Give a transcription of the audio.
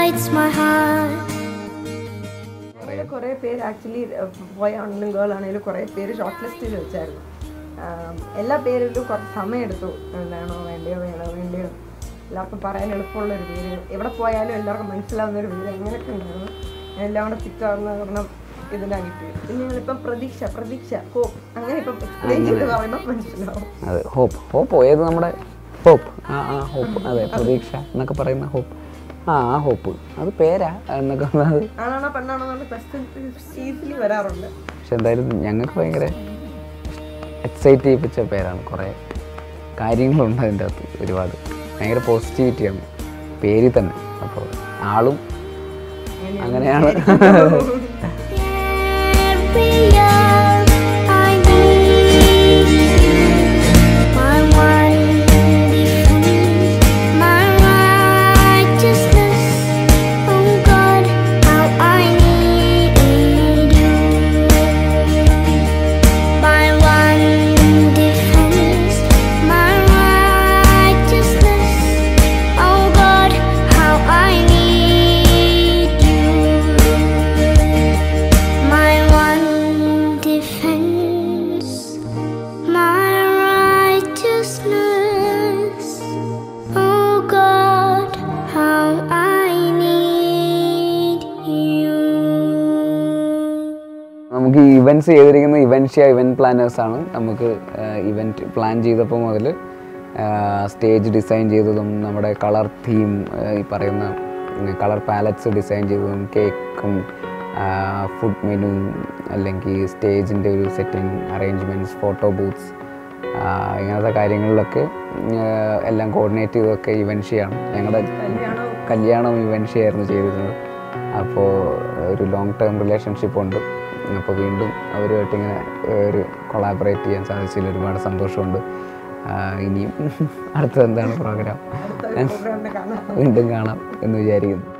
lights my heart. അങ്ങനെ കുറേ പേര് ആക്ച്വലി ബോയ് ആണെങ്കിലും ഗേൾ ആണെങ്കിലും കുറേ പേര് ഷോർട്ട് ലിസ്റ്റിൽ വെച്ചായിരുന്നു ആം, എല്ലാ പേരിലും കുറച്ച് സമയം എടുത്തു എന്താണോ വേണ്ടയോ വേണോ വേണ്ടയോ എല്ലാവർക്കും പറയാൻ എളുപ്പമുള്ള ഒരു പേര് എവിടെ പോയാലും എല്ലാവർക്കും മനസ്സിലാവുന്ന ഒരു പേര് അങ്ങനെയൊക്കെ ഉണ്ടായിരുന്നു ഞാൻ എല്ലാം കൂടെ പിക്കാവുന്ന കാരണം ഇതിനാ കിട്ടിയത് പിന്നെ ഞങ്ങളിപ്പം പ്രതീക്ഷ പ്രതീക്ഷ ഹോപ്പ് അങ്ങനെ ഇപ്പം എക്സ്പ്ലെയിൻ ചെയ്ത് പറയുമ്പോൾ മനസ്സിലാവും അതെ ഹോപ്പ് ഹോപ്പ് ഏത് നമ്മുടെ ഹോപ്പ് ആ ആ ഹോപ്പ് അതെ പ്രതീക്ഷ എന്നൊക്കെ പറയുന്ന ഹോപ്പ് ആ ആ ഹോപ്പ് അത് പേരാ എന്നൊക്കെ അത് ആണാണോ പെണ്ണാണോ എന്നുള്ള ക്വസ്റ്റ്യൻ ഈസിലി വരാറുണ്ട് പക്ഷെ എന്തായാലും ഞങ്ങൾക്ക് ഭയങ്കര എക്സൈറ്റ് ചെയ്യിപ്പിച്ച പേരാണ് കുറേ കാര്യങ്ങളുണ്ട് അതിൻ്റെ അകത്ത് ഒരുപാട് ഭയങ്കര പോസിറ്റിവിറ്റിയാണ് പേരിൽ തന്നെ അപ്പോൾ ആളും അങ്ങനെയാണ് Every year I need my one defense, my righteousness. Oh God, how I need you. My one defense, my righteousness. Oh God, how I need you. My one defense, my righteousness. Oh God, how I need you. നമുക്ക് ഈ events ചെയ്തിരിക്കുന്ന ഇവൻഷ്യ event planners ആണ് നമുക്ക് event plan ചെയ്തപ്പോൾ മുതൽ stage design ചെയ്തതും നമ്മുടെ colour theme ഈ പറയുന്ന കളർ പാലറ്റ്സ് ഡിസൈൻ ചെയ്തതും കേക്കും ഫുഡ് മെനു അല്ലെങ്കിൽ സ്റ്റേജിൻ്റെ ഒരു സെറ്റിംഗ് അറേഞ്ച്മെൻറ്റ്സ് ഫോട്ടോ ബൂത്ത്സ് ഇങ്ങനത്തെ കാര്യങ്ങളിലൊക്കെ ആ, എല്ലാം കോർഡിനേറ്റ് ചെയ്തതൊക്കെ ഇവൻഷ്യയാണ് ഞങ്ങളുടെ കല്യാണം ഇവൻഷ്യയായിരുന്നു ചെയ്തിരുന്നത് അപ്പോൾ ഒരു ലോങ് ടേം റിലേഷൻഷിപ്പ് ഉണ്ട് അപ്പോൾ വീണ്ടും അവരുമായിട്ട് ഇങ്ങനെ ഒരു കൊളാബറേറ്റ് ചെയ്യാൻ സാധിച്ചതിൽ ഒരുപാട് സന്തോഷമുണ്ട് ആ, ഇനിയും അടുത്തത് എന്താണ് പ്രോഗ്രാം പ്രോഗ്രാമിനെ കാണാം വീണ്ടും കാണാം എന്ന് വിചാരിക്കുന്നു